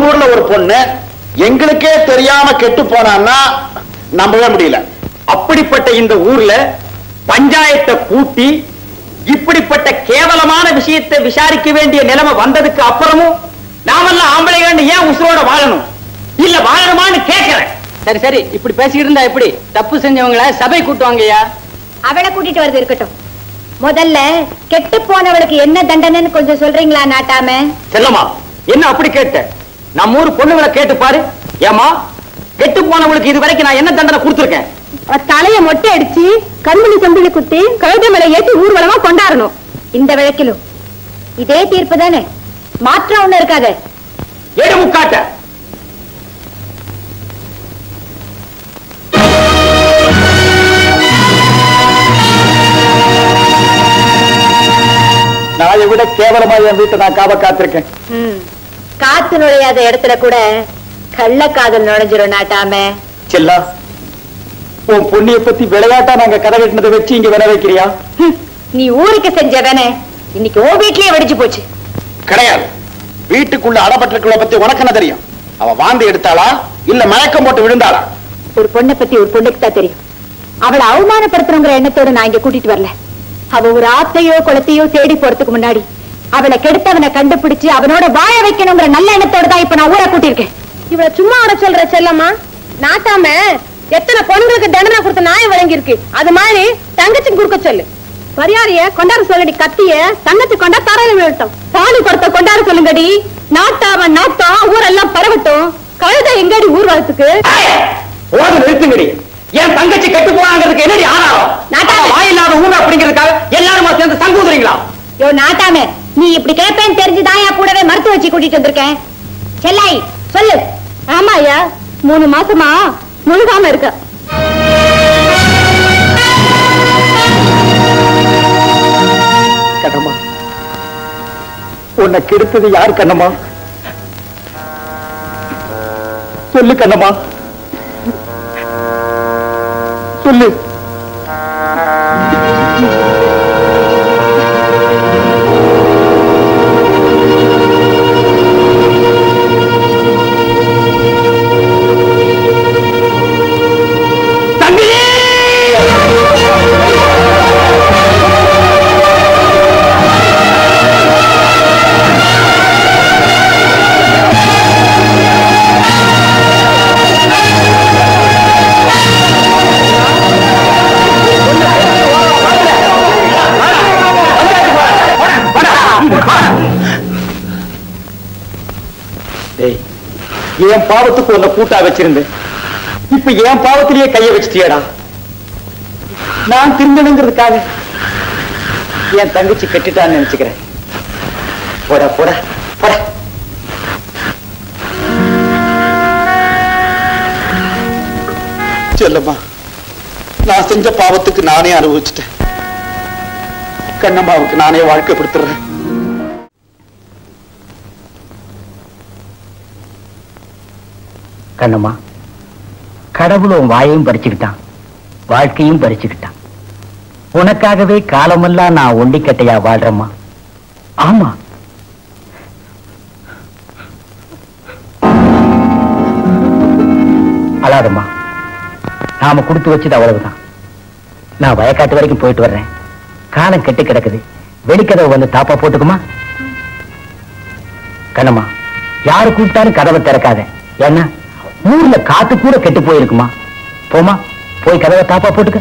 ஊர்ல ஒரு பொண்ணு எங்களுக்கே தெரியாம கெட்டு போனான்னா நம்பவே முடியல அப்படிப்பட்ட இந்த ஊர்ல பஞ்சாயத்தை கூட்டி இப்படிப்பட்ட கேவலமான விஷயத்தை விசாரிக்க வேண்டிய நிலைமை வந்ததுக்கு அப்புறமும் நாமெல்லாம் ஆம்பளைகள் ஏன் உசுரோட வாழணும் இல்ல வாழணுமான்னு கேட்கிறேன் சரி சரி இப்படி பேசிக்கிட்டு இருந்தா எப்படி தப்பு செஞ்சவங்கள சபை கூட்டுவாங்கய்யா அவளை கூட்டிட்டு வரது இருக்கட்டும் முதல்ல கெட்டு போனவளுக்கு என்ன தண்டனைன்னு கொஞ்சம் சொல்றீங்களா நாட்டாம செல்லம்மா என்ன அப்படி கேட்ட நம்ம ஊர் பொண்ணுங்களை கேட்டு பாரு ஏமா கெட்டு போனவங்களுக்கு இது வரைக்கும் நான் என்ன தண்டனை கொடுத்துருக்கேன் தலைய மொட்டை அடிச்சு கண்மணி சம்பிளி குத்தி கழுத மேல ஏத்தி ஊர்வலமா கொண்டாடணும் இந்த வழக்கிலும் இதே தீர்ப்பு தானே மாற்றம் ஒண்ணு இருக்காது எடு முக்காட்ட நாயை விட கேவலமா என் வீட்டை நான் காவ காத்திருக்கேன் ம். காத்து நுழையாத இடத்துல கூட கள்ளக்காதல் நுழைஞ்சிரும் நாட்டாம செல்லா உன் பொண்ணிய பத்தி விளையாட்டா நாங்க கதை கட்டினதை வச்சு இங்க விளை வைக்கிறியா ஹம். நீ ஊருக்கு செஞ்சவனே இன்னைக்கு உன் வீட்லயே வெடிச்சு போச்சு கிடையாது வீட்டுக்குள்ள அடப்பட்டிருக்கிறத பத்தி உனக்கு என்ன தெரியும் அவ வாந்தி எடுத்தாளா இல்ல மயக்கம் போட்டு விழுந்தாளா ஒரு பொண்ணை பத்தி ஒரு பொண்ணுக்கு தான் தெரியும் அவளை அவமானப்படுத்தணுங்கிற எண்ணத்தோட நான் இங்க கூட்டிட்டு வரல அவ ஒரு ஆத்தையோ குளத்தையோ தேடி போறதுக்கு முன்னாடி அவளை கெடுத்தவனை கண்டுபிடிச்சு அவனோட வாழ வைக்கணுங்கிற நல்ல எண்ணத்தோட தான் இப்ப நான் ஊரை கூட்டியிருக்கேன் இவள சும்மா வர சொல்ற செல்லம்மா நாட்டாம எத்தனை பொண்ணுங்களுக்கு தண்டனை கொடுத்த நாயம் வழங்கி இருக்கு அது மாதிரி தங்கச்சி குறுக்க சொல்லு மரியாதைய கொண்டாட சொல்லடி கத்திய தங்கச்சி கொண்டா தரையில விழட்டும் தாலி படத்தை கொண்டாட சொல்லுங்கடி நாட்டாம நாட்டம் ஊரெல்லாம் பரவட்டும் கழுத எங்கடி ஊர்வலத்துக்கு ஓடு நிறுத்துங்கடி என் தங்கச்சி கெட்டு போனாங்கிறதுக்கு என்னடி ஆதாரம் நாட்டாம. அவ வாயில்லாத ஊமை அப்படிங்கிறதுக்காக எல்லாருமா சேர்ந்து சங்கூதுறீங்களா யோ நாட்டாமே நீ இப்படி கேட்பேன்னு தெரிஞ்சுதான் என் கூடவே மருத்துவ வச்சு கூட்டிட்டு வந்திருக்கேன் செல்லாய் சொல்லு ஆமா ஐயா மூணு மாசமா முழுகாம இருக்க கண்ணம்மா உன்னை கெடுத்தது யார் கண்ணம்மா சொல்லு கண்ணம்மா சொல்லு தம்பி டேய் என் பாவத்துக்கு உன்னை கூட்டா வச்சிருந்தேன் இப்ப என் பாவத்திலேயே கைய வச்சிட்டியடா நான் திருந்தணுங்கிறதுக்காக என் தங்கச்சி கெட்டுட்டான்னு நினைச்சுக்கிறேன் போடா போடா போடா செல்லம்மா நான் செஞ்ச பாவத்துக்கு நானே அனுபவிச்சிட்டேன் கண்ணம்மாவுக்கு நானே வாழ்க்கை கொடுத்துறேன் கண்ணம்மா கடவுள் உன் வாயையும் பறிச்சுக்கிட்டான் வாழ்க்கையும் பறிச்சுக்கிட்டான் உனக்காகவே காலமெல்லாம் நான் ஒண்டிக்கட்டையா வாழ்றேம்மா ஆமா அழாதம்மா நாம கொடுத்து வச்சது அவ்வளவுதான் நான் வயக்காட்டு வரைக்கும் போயிட்டு வர்றேன் காலம் கெட்டு கிடக்குது வெளிக்கதவு வந்து தாப்பா போட்டுக்குமா கண்ணம்மா யாரு கூப்பிட்டாலும் கதவை திறக்காத ஏன்னா ஊர்ல காத்து கூட கெட்டு போயிருக்குமா போமா போய் கதவை தாப்பா போட்டுக்க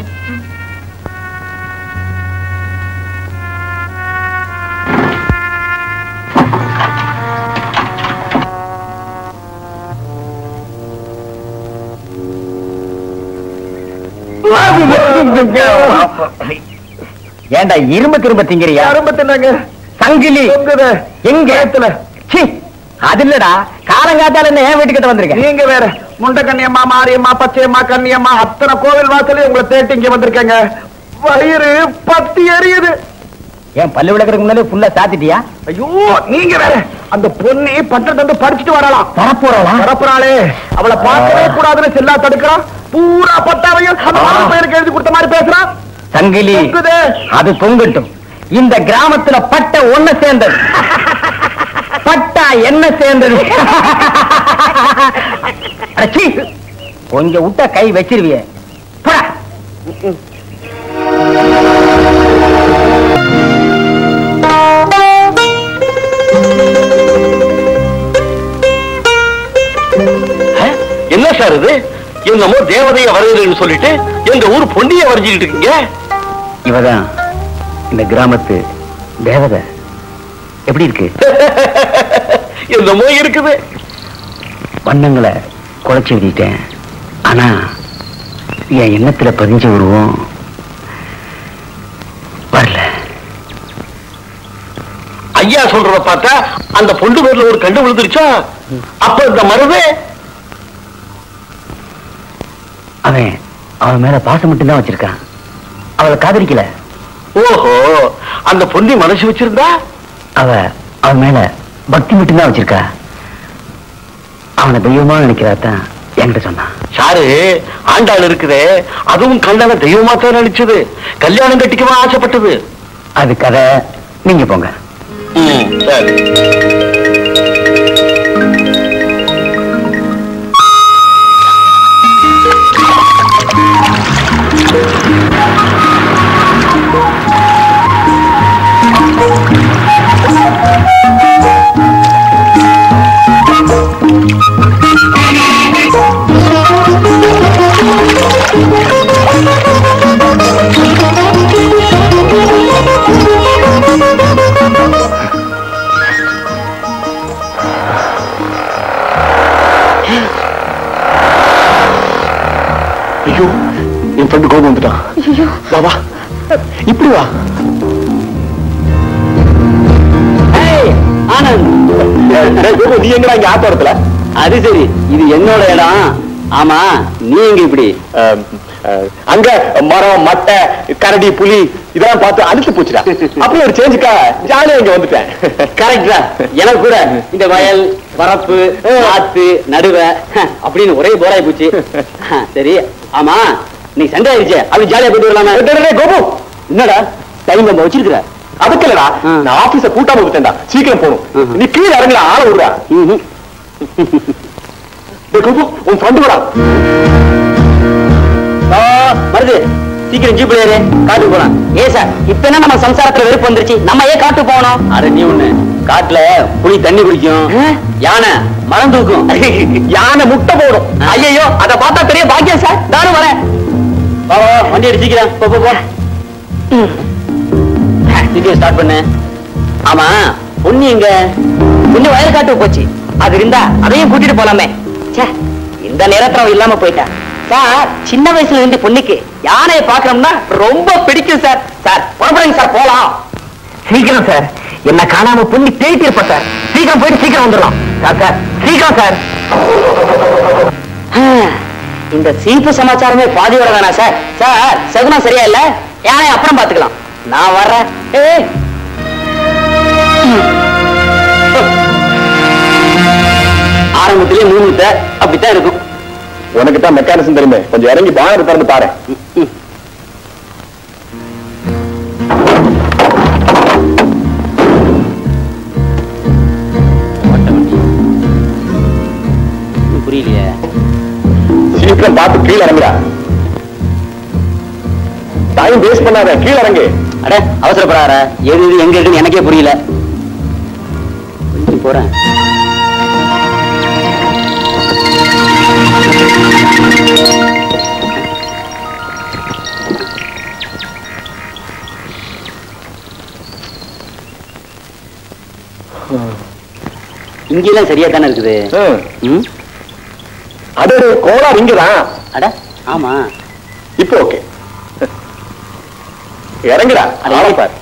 ஏண்டா இரும்பு திரும்ப திங்கிறியா தின்னாங்க சங்கிலி எங்க சீ, அது இல்லடா காலங்காத்தால என்ன என் வீட்டுக்கிட்ட வந்திருக்கேன் நீங்க வேற முண்ட கண்ணியம்மா மாரியம்மா பச்சையம்மா கண்ணியம்மா அத்தனை கோவில் வாசலே உங்களை தேடி இங்க வந்திருக்கேங்க வயிறு பத்தி எரியுது என் பல்லு விளக்குறதுக்கு முன்னாலே ஃபுல்லா சாத்திட்டியா ஐயோ நீங்க வேற அந்த பொண்ணு பட்டத்தை வந்து படிச்சுட்டு வரலாம் தரப்போறா பரப்புறாளே அவளை பார்க்கவே கூடாதுன்னு செல்லா தடுக்கிறான் பூரா பட்டாவையும் அந்த மாமா பையனுக்கு எழுதி கொடுத்த மாதிரி பேசுறான் சங்கிலி தொங்குதே. அது தொங்கட்டும் இந்த கிராமத்துல பட்ட ஒண்ண சேர்ந்தது பட்டா என்ன சேர்ந்தது அடச்சீ, கொஞ்சம் விட்டா கை வச்சிருவிய போடா என்ன சார் இது என்னமோ தேவதைய வருகிறேன்னு சொல்லிட்டு எங்க ஊர் பொன்னிய வரைஞ்சிக்கிட்டு இருக்கீங்க இவதான் இந்த கிராமத்து தேவதை எப்படி இருக்கு என்னமோ இருக்குது வண்ணங்களை குறைச்சி எழுதிட்டேன் ஆனா என் எண்ணத்துல பதிஞ்ச உருவம் வரல ஐயா சொல்றத பார்த்தா அந்த பொண்டு பேர்ல ஒரு கண்டு விழுந்துருச்சா அப்ப இந்த மருது அவன் அவன் மேல பாசம் மட்டும்தான் வச்சிருக்கான் அவளை காதலிக்கல ஓஹோ அந்த பொன்னி மனசு வச்சிருந்தா அவ அவன் மேல பக்தி மட்டும்தான் வச்சிருக்கா அவனை தெய்வமா நினைக்கிறாத்தான் என்கிட்ட சொன்னான் சாரு ஆண்டாள் இருக்குதே அதுவும் கல்யாண தெய்வமா தான் நினைச்சது கல்யாணம் கட்டிக்கவா ஆசைப்பட்டது அது கதை நீங்க போங்க ம், சரி ஐயோ என் ஃப்ரெண்டு கோபம் வந்துட்டான் வா வா இப்படி வா டேய், கோபு, நீ எங்கடா இங்க ஆத்தோரத்துல அது சரி இது என்னோட இடம் ஆமா நீ எங்க இப்படி அஹ், அஹ், அங்க மரம் மட்டை கரடி புலி இதெல்லாம் பார்த்து அழுத்து போச்சுடா அப்படியே ஒரு சேஞ்சுக்கா ஜாலியா இங்க வந்துட்டேன் கரெக்டா எனக்கு கூட இந்த வயல் வரப்பு ஆத்து நடுவ அப்படின்னு ஒரே போராய் போச்சு சரி ஆமா நீ சண்டை ஆயிடுச்சு அப்படி ஜாலியா போயிட்டு வரலாமே டேய், டேய், டேய், கோபு என்னடா டைம் நம்ம வச்சிருக்கிற அதுக்கு இல்லடா ஆ. நான் ஆபீஸ கூட்டாம விட்டேன்டா சீக்கிரம் போகணும் ம்ஹும். நீ கீழே இறங்கல ஆள விடுறா டேய், கோபு உன் ஃப்ரெண்டு வரா வருது சீக்கிரம் ஜீப்ல ஏறு காட்டுக்கு போலாம் ஏ சார் இப்ப என்ன நம்ம சம்சாரத்துல வெறுப்பு வந்துருச்சு நம்ம ஏன் காட்டு போகணும் அட நீ ஒண்ணு காட்டுல புலி தண்ணி குடிக்கும் யானை மரம் தூக்கும் யானை முட்டை போடும் ஐயோ அத பார்த்தா பெரிய பாக்கியம் சார் நானும் வரேன் வா வா, வண்டி எடுத்து சீக்கிரம் போ போ போ சீக்கிரம் ஸ்டார்ட் பண்ணு ஆமா பொண்ணு எங்க பொண்ணு வயல் காட்டு போச்சு அது இருந்தா அதையும் கூட்டிட்டு போலாமே ச்சே இந்த நேரத்துல அவ இல்லாம போயிட்டா சார் சின்ன வயசுல இருந்து பொண்ணுக்கு யானையை பாக்குறோம்னா ரொம்ப பிடிக்கும் சார் சார் புறப்படுங்க சார் போலாம் சீக்கிரம் சார் என்ன காணாம புண்ணி தேய்த்தி இருப்ப சார் சீக்கிரம் போயிட்டு சீக்கிரம் வந்துடலாம் சார் சார் சீக்கிரம் சார் இந்த சீப்பு சமாச்சாரமே பாதி வர வேணாம் சார் சார் சகுனம் சரியா இல்ல யானை அப்புறம் பாத்துக்கலாம் நான் வர்றேன் ஏய். ஆரம்பத்திலேயே மூணுத்த அப்படித்தான் இருக்கும் உனக்கு தான் மெக்கானிசம் தெரியுமே கொஞ்சம் இறங்கி பானத்தை திறந்து பாரு புரியலையே சீக்கிரம் பார்த்து கீழே இறங்குடா டைம் வேஸ்ட் பண்ணாத கீழே இறங்கு அட அவசரப்படாத எது எது எங்க இருக்குன்னு எனக்கே புரியல கொஞ்சம் போறேன் இங்கெல்லாம் சரியா தானே இருக்குது ம். ம்? அது கோளாறு இங்கதான் அட ஆமா இப்போ ஓகே இறங்குடா அட, ஆளை இறங்கு. பாரு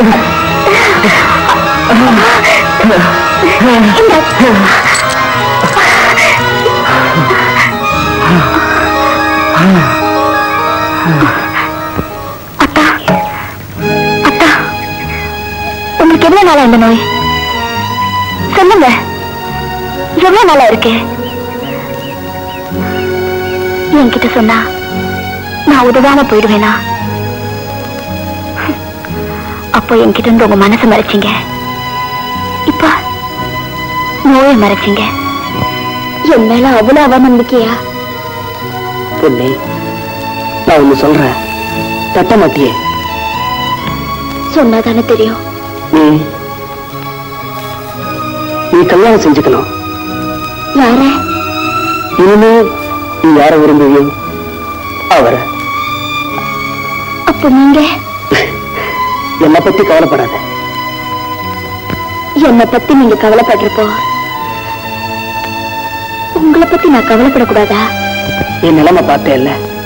அத்தா அத்தா உங்களுக்கு எவ்வளவு நாளா இந்த நோய் சொல்லுங்க எவ்வளவு நாளா இருக்கு என்கிட்ட சொன்னா நான் உதவாம போயிடுவேனா அப்போ என்கிட்ட இருந்து உங்க மனசை மறைச்சிங்க இப்ப நோயை மறைச்சிங்க என் மேல அவ்வளவு அவநம்பிக்கையா பொண்ணே நான் ஒண்ணு சொல்றேன் தட்ட மாட்டியே சொன்னாதானே தெரியும் நீ நீ கல்யாணம் செஞ்சுக்கணும் யார இனிமே நீ யார விரும்புவியோ அவரை அப்ப நீங்க என்னை பத்தி கவலைப்படாத என்னை பத்தி நீங்க கவலைப்படுறப்போ உங்களை பத்தி நான் கவலைப்படக்கூடாதா என் நிலைமை பார்த்தேல்ல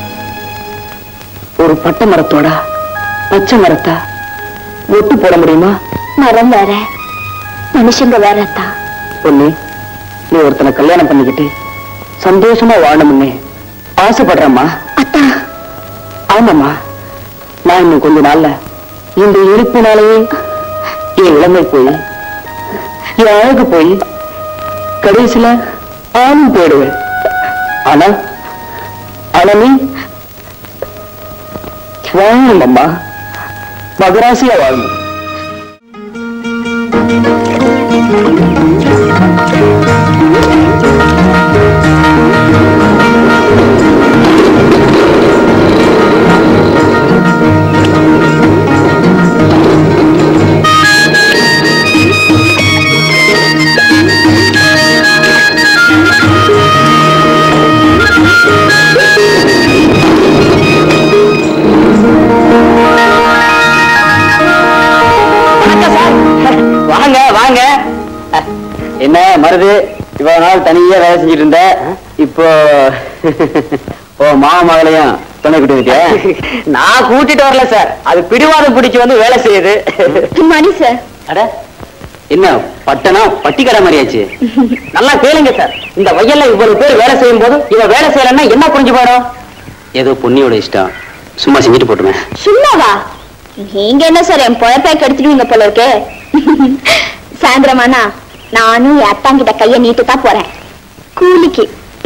ஒரு பட்டை மரத்தோட பச்சை மரத்தா ஒட்டு போட முடியுமா மரம் வேற மனுஷங்க வேறத்தான் பொண்ணு நீ ஒருத்தனை கல்யாணம் பண்ணிக்கிட்டு சந்தோஷமா வாழணும்னு ஆசைப்படுறம்மா அத்தா ஆமாம்மா நான் இன்னும் கொஞ்ச நாள்ல இந்த இருப்பினாலேயே என் இளமை போய் என் அழகு போய் கடைசியில ஆணும் போயிடுவேன் ஆனா ஆனா நீ வாழணும் அம்மா மகராசியா வாழணும் வாங்க வாங்க என்ன மருது இவ்வளவு நாள் தனியா வேலை செஞ்சுட்டு இருந்த இப்போ ஓ மாமா மகளையும் துணை கூட்டிட்டு நான் கூட்டிட்டு வரல சார் அது பிடிவாதம் பிடிச்சு வந்து வேலை செய்யுது மணி சார் அட என்ன பட்டணம் பட்டிக்கடை மாதிரியாச்சு நல்லா கேளுங்க சார் இந்த வயல்ல இவ்வளவு பேர் வேலை செய்யும் போது இவ வேலை செய்யலன்னா என்ன புரிஞ்சு போயிடும் ஏதோ பொன்னியோட இஷ்டம் சும்மா செஞ்சுட்டு போட்டுமே சும்மாவா நீங்க என்ன சார் என் பொழப்பை கெடுத்துடுவீங்க போல இருக்கு சாயந்தரமானா நானும் என் அத்தாங்கிட்ட கைய நீட்டு தான் போறேன் கூலிக்கு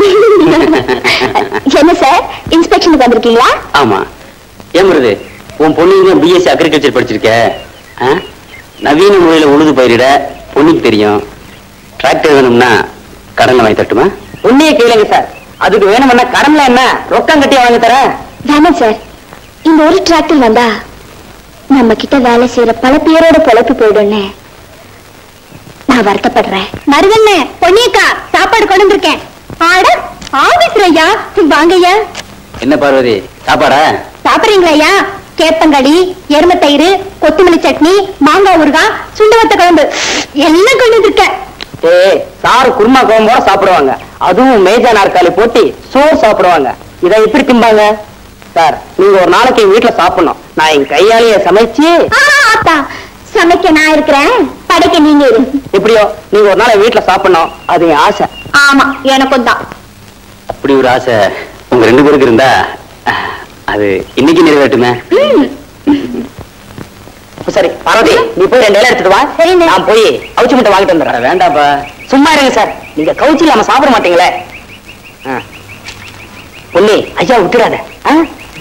என்ன சார் இன்ஸ்பெக்ஷனுக்கு வந்திருக்கீங்களா ஆமா ஏன் மருது உன் பொண்ணுங்க பிஎஸ்சி அக்ரிகல்ச்சர் படிச்சிருக்க ஆ? நவீன முறையில உழுது பயிரிட பொண்ணுக்கு தெரியும் டிராக்டர் வேணும்னா கடன்ல வாங்கி தட்டுமா உன்னையே கேளுங்க சார் அதுக்கு வேணும்னா கடன்ல என்ன ரொக்கம் கட்டி வாங்கி தரேன் வேணாம் சார் இந்த ஒரு டிராக்டர் வந்தா நம்ம கிட்ட வேலை செய்யற பல பேரோட பொழப்பு போயிடும்னு நான் வருத்தப்படுறேன் மருதண்ணே பொன்னியக்கா சாப்பாடு கொண்டு வந்திருக்கேன் ஆட ஆபீஸ்ல ஐயா வாங்க ஐயா என்ன பார்வதி சாப்பாடா சாப்பிடுறீங்களா ஐயா கேப்பங்களி எருமத்தயிறு கொத்தமல்லி சட்னி மாங்காய் ஊறுகாய் சுண்டவத்த குழம்பு எல்லாம் கொண்டு வந்திருக்கேன் ஏய் சாரு குருமா குழம்போட சாப்பிடுவாங்க அதுவும் மேஜா நாற்காலி போட்டி சோறு சாப்பிடுவாங்க இதை எப்படி திம்பாங்க சார் நீங்க ஒரு நாளைக்கு எங்க வீட்டுல சாப்பிடணும் நான் என் கையாலேயே சமைச்சு ஆ, ஆத்தா சமைக்க நான் இருக்கிறேன் படைக்க நீங்க இரு எப்படியோ நீங்க ஒரு நாள் என் வீட்டுல சாப்பிடணும் அது என் ஆசை ஆமா எனக்கும் தான் அப்படி ஒரு ஆசை உங்க ரெண்டு பேருக்கு இருந்தா அது இன்னைக்கு நிறைவேற்றுமே சரி பார்வதி நீ போய் ரெண்டு இலை எடுத்துட்டு வா சரிண்ணே. நான் போய் அவிச்சு மட்டும் வாங்கிட்டு வந்துடுறேன் வேண்டாப்பா சும்மா இருங்க சார் நீங்க கவுச்சி இல்லாம சாப்பிட மாட்டீங்களே ஆ. பொன்னி ஐயா விட்டுடாத ஆ?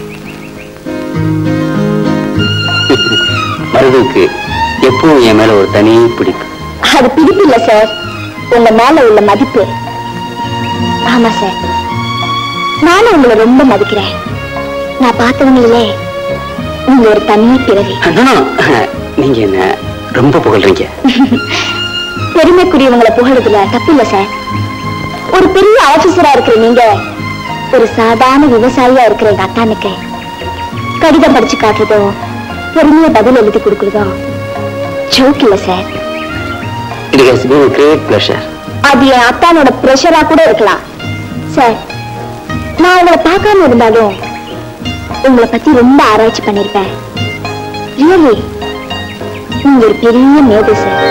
மருதுக்கு எப்பவும் என் மேல ஒரு தனி பிடிப்பு அது பிடிப்பு இல்ல சார் உங்க மேல உள்ள மதிப்பு ஆமா சார் நானும் உங்களை ரொம்ப மதிக்கிறேன் நான் பார்த்தவங்களிலே உங்க ஒரு தனி பிறவி அண்ணா, நீங்க என்ன ரொம்ப புகழ்றீங்க பெருமைக்குரியவங்களை புகழுதுல தப்பு இல்ல சார் ஒரு பெரிய ஆபீசரா இருக்கிற நீங்க ஒரு சாதாரண விவசாயியா இருக்கிற எங்க அத்தானுக்கு கடிதம் படிச்சு காட்டுறதோ பொறுமைய பதில் எழுதி கொடுக்கறதோ ஜோக் இல்ல sir It has been a great pleasure. அது என் அத்தானோட பிரஷரா கூட இருக்கலாம் சார் நான் உங்களை பார்க்காம இருந்தாலும் உங்களை பத்தி ரொம்ப ஆராய்ச்சி பண்ணிருப்பேன் ரியலி நீங்க ஒரு பெரிய மேதை சார்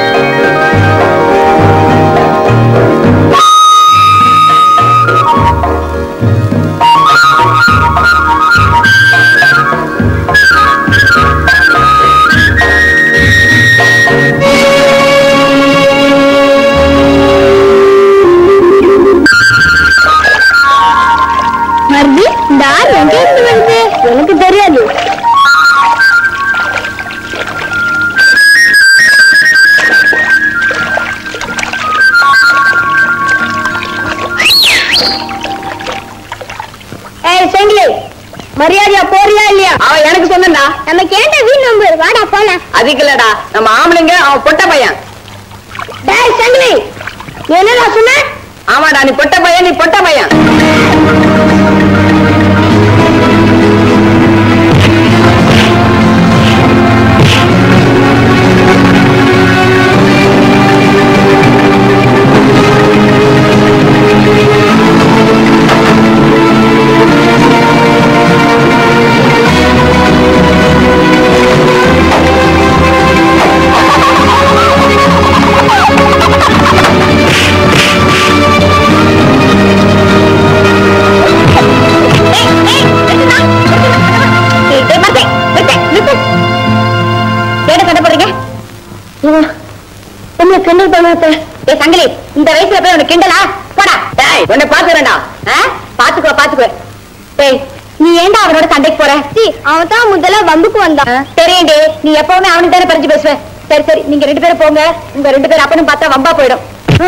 வருது இந்த ஆள் எங்க இருந்து வருது எனக்கு தெரியாது ஏய் செங்கிலி மரியாதையா போறியா இல்லையா அவன் எனக்கு சொன்னா நமக்கு ஏன்டா வீண் நம்பர் வாடா போலாம் அதுக்கு இல்லடா நம்ம ஆம்பளைங்க அவன் பொட்ட பையன் டேய் செங்கிலி நீ என்னடா சொன்ன ஆமாடா நீ பொட்ட பையன் நீ பொட்ட பையன் தேட கண்டப்படுறீங்க உங்களை கிண்டல் பண்ணாத ஏ சங்கிலி இந்த வயசுல போய் உனக்கு கிண்டலா போடா டேய் உன்னை பாத்துறேன்டா பாத்துக்கோ பாத்துக்கோ டேய் நீ ஏன்டா அவனோட சண்டைக்கு போற அவன் தான் முதல்ல வம்புக்கு வந்தான் தெரியும்டி நீ எப்பவுமே அவனுக்கு தானே பறிஞ்சு பேசுவ சரி சரி நீங்க ரெண்டு பேரும் போங்க உங்க ரெண்டு பேரும் அப்பனும் பார்த்தா வம்பா போயிடும்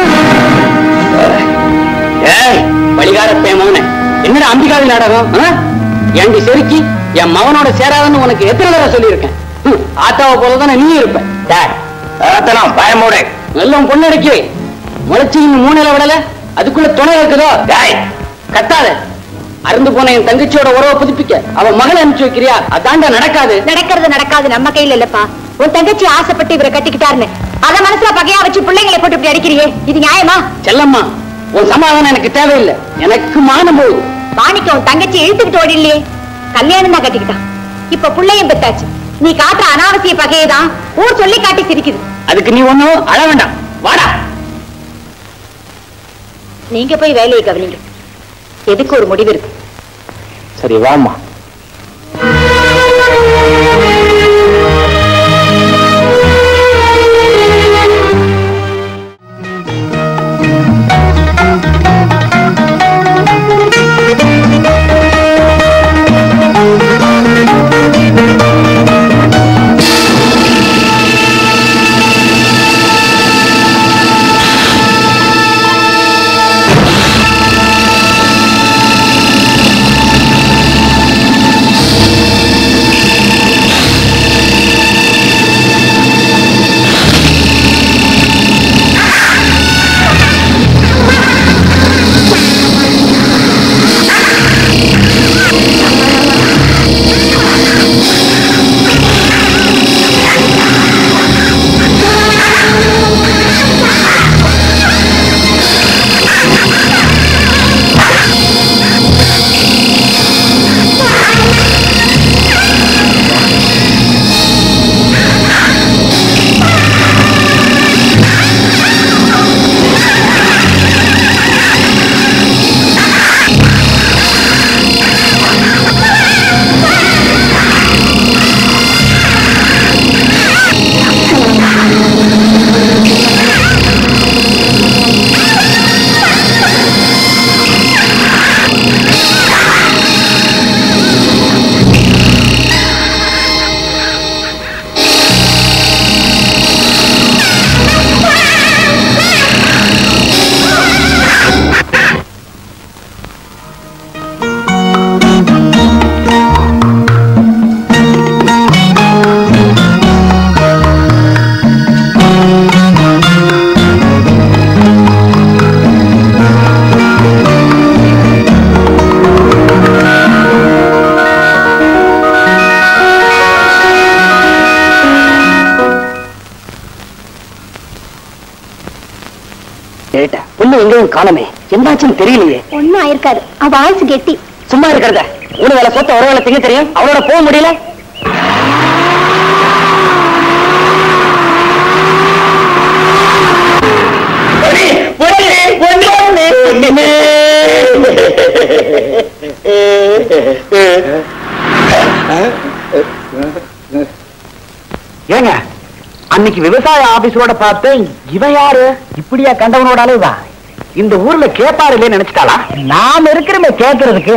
ஏய் வழிகார பேமவனே என்னடா அம்பிகாவி நாடகம் ஆ? ஏண்டி செருக்கி என் மகனோட சேராதன்னு உனக்கு எத்தனை தடவை சொல்லியிருக்கேன் ஹம், ஆத்தாவை போல தானே நீ இருப்ப டேய், அதெல்லாம் பயமோட எல்லாம் பொண்ணடைக்கு முளைச்சி இன்னும் மூணையில விடல அதுக்குள்ள துணை இருக்குதோ டேய் கத்தாத அருந்து போன என் தங்கச்சியோட உறவை புதுப்பிக்க அவ மகளை அனுப்பிச்சு வைக்கிறியா அதாண்டா நடக்காது நடக்கிறது நடக்காது நம்ம கையில இல்லப்பா உன் தங்கச்சி ஆசைப்பட்டு இவரை கட்டிக்கிட்டாருன்னு அத மனசுல பகையா வச்சு பிள்ளைங்களை போட்டு இப்படி அடிக்கிறியே இது நியாயமா செல்லம்மா உன் சமாதானம் எனக்கு தேவையில்லை எனக்கு மானம் போகுது வாணிக்க உன் தங்கச்சி இழுத்துக்கிட்டு ஓடிலையே கல்யாணம் தான் கட்டிக்கிட்டான் இப்ப புள்ளையும் பெத்தாச்சு நீ காட்டுற அனாவசிய பகையதான் ஊர் சொல்லி காட்டி சிரிக்குது அதுக்கு நீ ஒண்ணும் அழ வேண்டாம் வாடா நீங்க போய் வேலையை கவனிங்க எதுக்கு ஒரு முடிவு இருக்கு சரி வாமா கேட்டா பொண்ணு எங்கேயும் காணமே என்னாச்சுன்னு தெரியலையே ஒண்ணும் ஆயிருக்காது அவ ஆயுசு கெட்டி சும்மா இருக்கிறத ஒரு வேலை சொத்த ஒரு வேலை திங்க தெரியும் அவளோட போக முடியல ஏங்க அன்னைக்கு விவசாய ஆபீஸரோட பார்த்தேன் இவன் யாரு இப்படியா கண்டவனோட அளவுதான் இந்த ஊர்ல கேப்பாரு இல்லைன்னு நினைச்சிட்டாளா நாம இருக்கிறோமே கேட்கறதுக்கு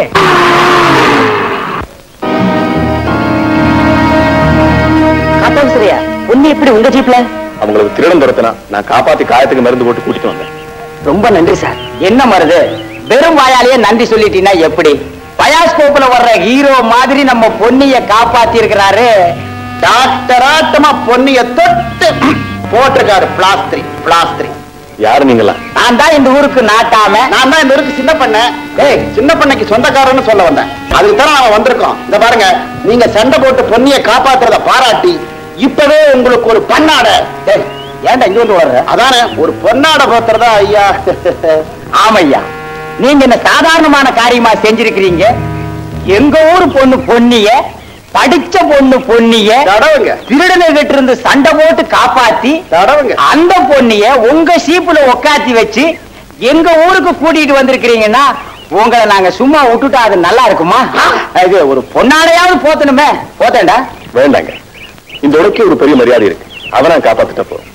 சரியா உன்னை எப்படி உங்க ஜீப்ல அவங்களுக்கு திருடன் துரத்தினா நான் காப்பாத்தி காயத்துக்கு மருந்து போட்டு கூட்டிட்டு வந்தேன் ரொம்ப நன்றி சார் என்ன மருது வெறும் வாயாலேயே நன்றி சொல்லிட்டீங்கன்னா எப்படி பயாஸ்கோப்ல வர்ற ஹீரோ மாதிரி நம்ம பொன்னிய காப்பாத்தி இருக்கிறாரு டாக்டராட்டமா பொன்னிய தொட்டு போட்டிருக்காரு பிளாஸ்திரி பிளாஸ்திரி யாரு நீங்களா நான் தான் இந்த ஊருக்கு நாட்டாம நான் தான் இந்த ஊருக்கு சின்ன பண்ண ஏய் சின்ன பண்ணைக்கு சொந்தக்காரன்னு சொல்ல வந்தேன் அதுக்கு தான் நாம வந்திருக்கோம் இந்த பாருங்க நீங்க சண்டை போட்டு பொன்னிய காப்பாத்துறத பாராட்டி இப்பவே உங்களுக்கு ஒரு பண்ணாடை டேய், ஏன்டா இங்க வந்து வர்ற அதானே ஒரு பொன்னாடை போத்துறதா ஐயா ஆமையா நீங்க என்ன சாதாரணமான காரியமா செஞ்சிருக்கிறீங்க எங்க ஊர் பொண்ணு பொன்னிய படிச்ச பொண்ணு பொன்னிய தடவுங்க திருடனை கிட்ட இருந்து சண்டை போட்டு காப்பாத்தி தடவுங்க அந்த பொன்னிய உங்க சீப்புல உக்காத்தி வச்சு எங்க ஊருக்கு கூட்டிட்டு வந்திருக்கிறீங்கன்னா உங்களை நாங்க சும்மா விட்டுட்டா அது நல்லா இருக்குமா இது ஒரு பொன்னாடையாவது போத்தணுமே போத்தேன்டா வேண்டாங்க இந்த உனக்கு ஒரு பெரிய மரியாதை இருக்கு அவன் நான் காப்பாத்திட்ட போ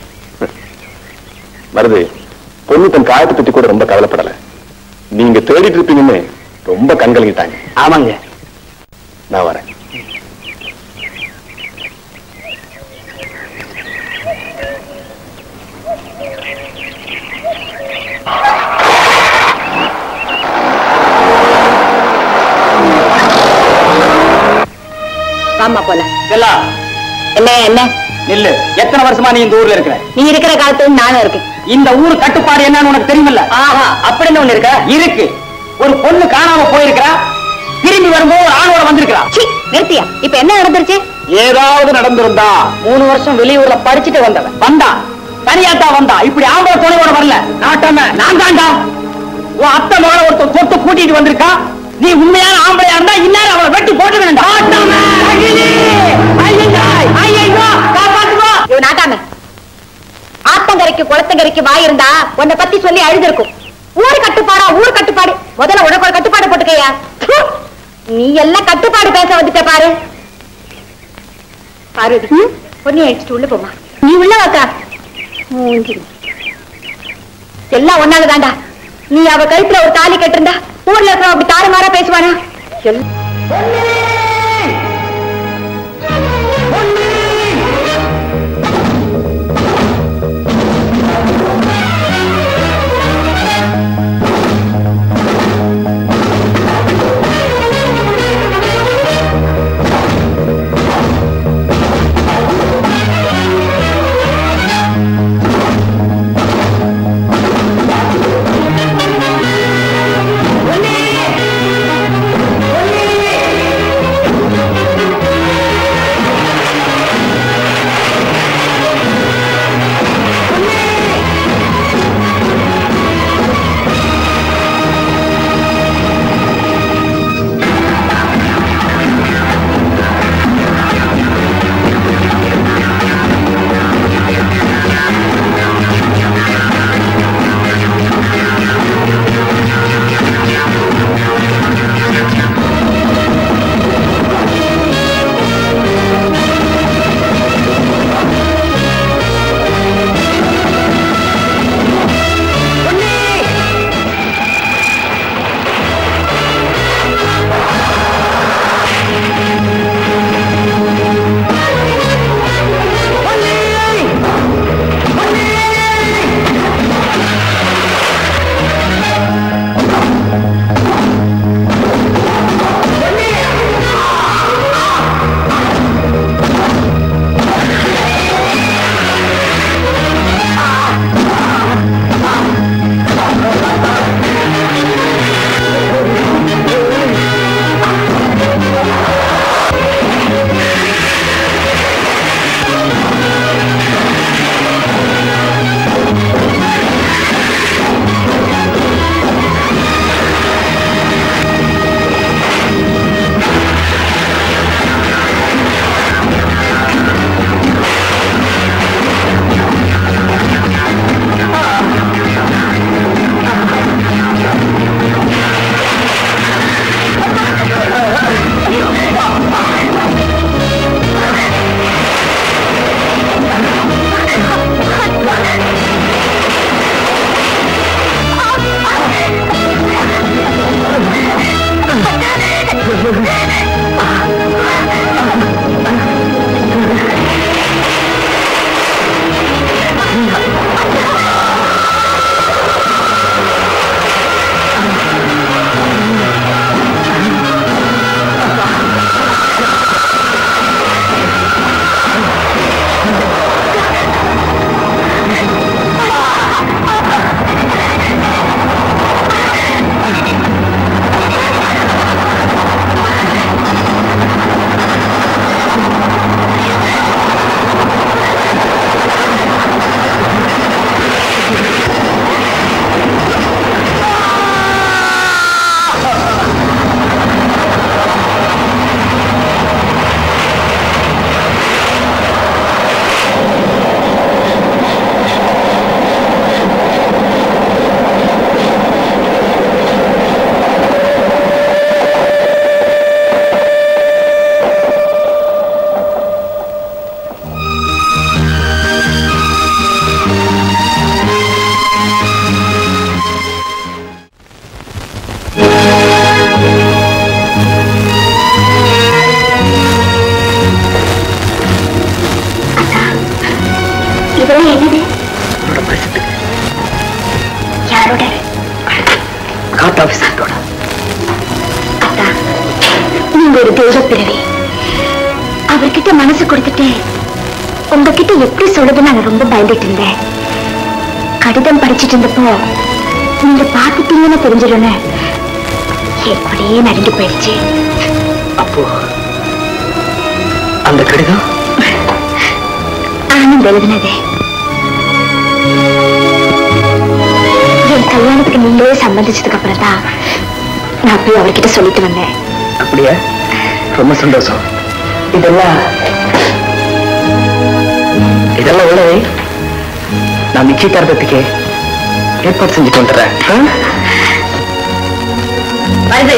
மருது பொண்ணு தன் காயத்தை பத்தி கூட ரொம்ப கவலைப்படல நீங்க தேடிட்டு இருப்பீங்கன்னு ரொம்ப கண்கலங்கிட்டாங்க ஆமாங்க நான் வரேன் வாமா போலாம் செல்லா என்ன என்ன நில்லு எத்தனை வருஷமா நீ இந்த ஊர்ல இருக்கிற நீ இருக்கிற காலத்துல நானும் இருக்கேன் இந்த ஊர் கட்டுப்பாடு என்னன்னு உனக்கு தெரியுமில்ல ஆஹா அப்படின்னு ஒண்ணு இருக்கா இருக்கு ஒரு பொண்ணு காணாம போயிருக்கிறா திரும்பி வரும்போது ஒரு ஆணோட வந்திருக்கிறா சீ, நிறுத்தியா இப்ப என்ன நடந்துருச்சு ஏதாவது நடந்திருந்தா மூணு வருஷம் வெளியூர்ல படிச்சுட்டு வந்தவன் வந்தா தனியாத்தான் வந்தா இப்படி ஆம்பளை துணையோட வரல நாட்டாம நான் தாண்டா உன் அத்தை மகளை ஒருத்தர் தொட்டு கூட்டிட்டு வந்திருக்கா நீ உண்மையான ஆம்பளையா இருந்தா இந்நேரம் அவளை வெட்டி போட்டு வேண்டாம் இவன் நாட்டாம ஆத்தங்கரைக்கு குளத்தங்கரைக்கு வாய் இருந்தா உன்னை பத்தி சொல்லி அழுதிருக்கும் ஊர் கட்டுப்பாடா ஊர் கட்டுப்பாடு முதல்ல உனக்கு ஒரு கட்டுப்பாடு போட்டுக்கையா ப்பு! நீ எல்லாம் கட்டுப்பாடு பேச வந்துட்ட பாரு பார்வதி பொண்ணு அடிச்சுட்டு உள்ள போமா நீ உள்ள வாக்கா மூஞ்சி. எல்லாம் ஒன்னால தாண்டா நீ அவ கழுத்துல ஒரு தாலி கட்டிருந்தா ஊர்ல இருக்கிற அப்படி தாறுமாறா பேசுவானா எல்லாம் பொன்னி இதெல்லாம் என்னது உன்னோட பரிசத்துக்கு யாரோட காட் ஆபீசரோட அத்தா நீங்க ஒரு தெய்வ பிறவி அவர்கிட்ட மனசு கொடுத்துட்டு உங்ககிட்ட எப்படி சொல்லுதுன்னு நான் ரொம்ப பயந்துட்டு இருந்தேன் கடிதம் படிச்சிட்டு இருந்தப்போ நீங்க பார்த்துட்டீங்கன்னு தெரிஞ்சிடுன்னு என் கூடயே நடுங்கி போயிடுச்சு அப்போ அந்த கடிதம் ஆனந்த் எழுதினது என் கல்யாணத்துக்கு நீங்களே சம்மதிச்சதுக்கு அப்புறம் தான் நான் போய் அவர்கிட்ட சொல்லிட்டு வந்தேன் அப்படியா ரொம்ப சந்தோஷம் இதெல்லாம் இதெல்லாம் உள்ளவே நான் நிச்சயதார்த்தத்துக்கு ஏற்பாடு செஞ்சுட்டு வந்துடுறேன் ஆ? வருது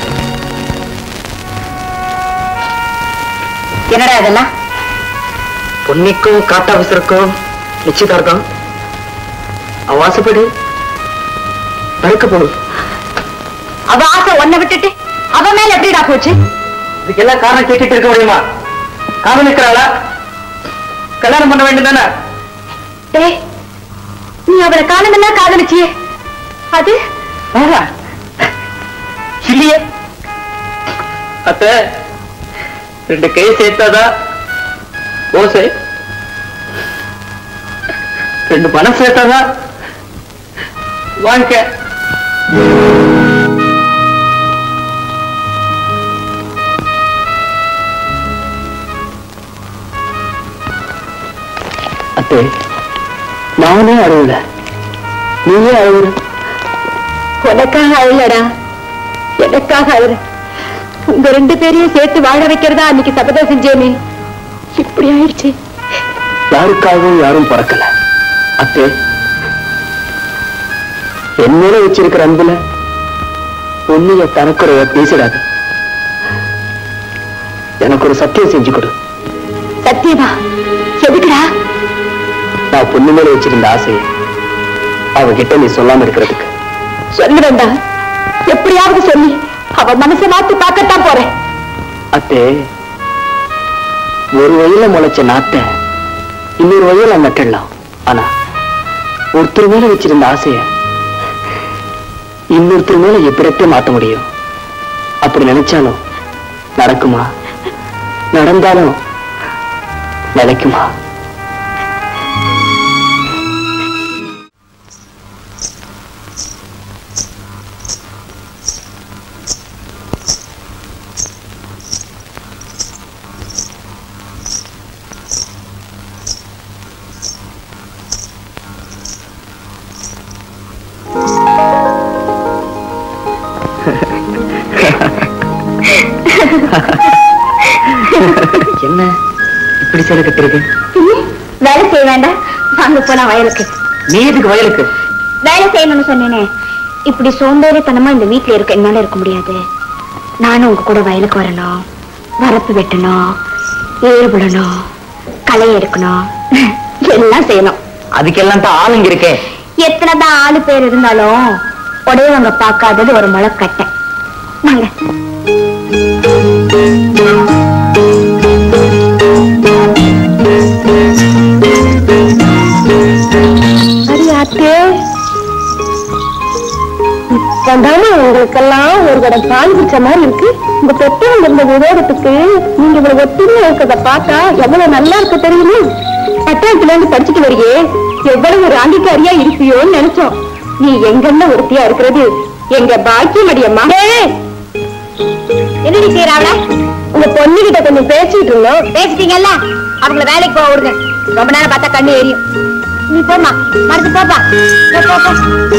என்னடா இதெல்லாம் பொன்னிக்கும் காட்டு ஆபீசருக்கும் நிச்சயதார்த்தம் அவ ஆசைப்படி படுக்க போகுது அவ ஆசை ஒன்ன விட்டுட்டு அவ மேல எப்படிடா போச்சு இதுக்கெல்லாம் காரணம் கேட்டுட்டு இருக்க முடியுமா காதலிக்கிறாளா கல்யாணம் பண்ண வேண்டும் தானே டேய் நீ அவளை காணமென்னா காதலிச்சியே அது இல்லையே அத்த ரெண்டு கை சேர்த்தாதான் ஓசை ரெண்டு பணம் சேர்த்தாதான் வாழ்க்கை அத்தே நானே அழுவல நீயே அழுவுற உனக்காக அழலடா எனக்காக அழுற உங்க ரெண்டு பேரையும் சேர்த்து வாழ வைக்கிறதா அன்னைக்கு சபதம் செஞ்சேனே இப்படி ஆயிடுச்சு யாருக்காகவும் யாரும் பிறக்கல அத்தே என் மேல வச்சிருக்கிற அன்புல உன்னைய தனக்குறைய பேசிடாது எனக்கு ஒரு சத்தியம் செஞ்சு கொடு சத்தியமா எதுக்குடா நான் பொண்ணு மேல வச்சிருந்த ஆசையை அவகிட்ட நீ சொல்லாம இருக்கிறதுக்கு சொல்லுவேண்டா எப்படியாவது சொல்லி அவ மனசை மாத்தி பார்க்கத்தான் போறேன் அத்தே ஒரு வயல முளைச்ச நாத்தை இன்னொரு வயல நட்டலாம் ஆனா ஒருத்தர் மேல வச்சிருந்த ஆசைய இன்னொருத்தர் மேல எப்படியத்தை மாத்த முடியும் அப்படி நினைச்சாலும் நடக்குமா நடந்தாலும் நிலைக்குமா என்ன இப்படி சேலை கட்டிருக்கு வேலை செய்ய வேண்டாம் வாங்க போலாம் வயலுக்கு நீ எதுக்கு வயலுக்கு வேலை செய்யணும்னு சொன்னேனே இப்படி சோம்பேறித்தனமா இந்த வீட்டுல இருக்க என்னால இருக்க முடியாது நானும் உங்க கூட வயலுக்கு வரணும் வரப்பு வெட்டணும் ஏறு விடணும் களை எடுக்கணும் எல்லாம் செய்யணும் அதுக்கெல்லாம் தான் ஆளுங்க இருக்கே எத்தனை தான் ஆளு பேர் இருந்தாலும் உடையவங்க பார்க்காதது ஒரு முளைக்கட்டை வாங்க அரியாத்தே இப்பதானே உங்களுக்கெல்லாம் ஒரு கடம் பால் குடிச்ச மாதிரி இருக்கு உங்க பெற்றவங்க இருந்த விரோதத்துக்கு நீங்க இவ்வளவு ஒத்துமையா இருக்கிறத பார்த்தா எவ்வளவு நல்லா இருக்கு தெரியுமா பட்டாளத்துல இருந்து படிச்சுட்டு வரையே எவ்வளவு ராண்டிக்காரியா இருப்பியோன்னு நினைச்சோம் நீ எங்கென்ன ஒருத்தியா இருக்கிறது எங்க பாக்கியம் அடியம்மா என்னடி செய்யறாவள உங்க பொண்ணு கிட்ட கொஞ்சம் பேசிட்டு இருந்தோம் பேசிட்டீங்கல்ல அவங்கள வேலைக்கு போக விடுங்க ரொம்ப நேரம் பார்த்தா கண்ணு எரியும் நீ போமா மறந்து போப்பா போ, போ, போ.